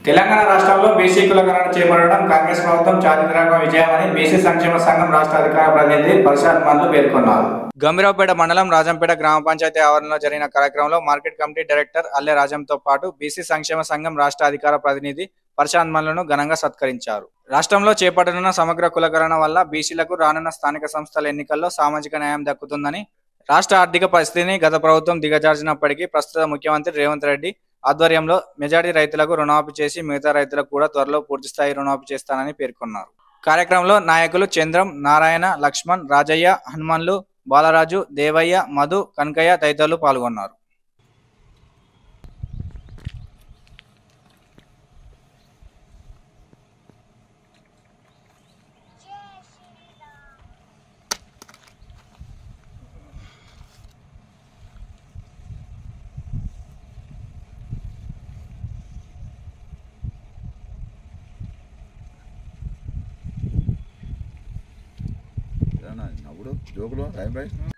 తెలంగాణ రాష్ట్రంలో బీసీ కులగణన చేపట్టడం కాంగ్రెస్ ప్రభుత్వం చారిత్రక విజయమని బీసీ సంక్షేమ సంఘం రాష్ట్ర అధికార ప్రతినిధి ప్రసాద్ మన్లు పేర్కొన్నారు గంభీరావుపేట మండలం రాజంపేట గ్రామ పంచాయతీ ఆవరణలో జరిగిన కార్యక్రమంలో మార్కెట్ కమిటీ డైరెక్టర్ అల్లె రాజంతో పాటు బీసీ సంక్షేమ సంఘం రాష్ట్ర అధికార ప్రతినిధి ప్రశాంత్ మన్లను ఘనంగా సత్కరించారు రాష్ట్రంలో చేపట్టనున్న సమగ్ర కులకరణ వల్ల బీసీలకు రానున్న స్థానిక సంస్థల ఎన్నికల్లో సామాజిక న్యాయం దక్కుతుందని రాష్ట్ర ఆర్థిక పరిస్థితిని గత ప్రభుత్వం దిగజార్చినప్పటికీ ప్రస్తుత ముఖ్యమంత్రి రేవంత్ రెడ్డి ఆధ్వర్యంలో మెజార్టీ రైతులకు రుణమాఫీ చేసి మిగతా రైతులకు కూడా త్వరలో పూర్తి స్థాయి రుణమాఫీ చేస్తానని పేర్కొన్నారు కార్యక్రమంలో నాయకులు చంద్రం నారాయణ లక్ష్మణ్ రాజయ్య హనుమన్లు బాలరాజు దేవయ్య మధు కనకయ్య తదితరులు పాల్గొన్నారు నవ్వుడు జోకులు టైం బాయ్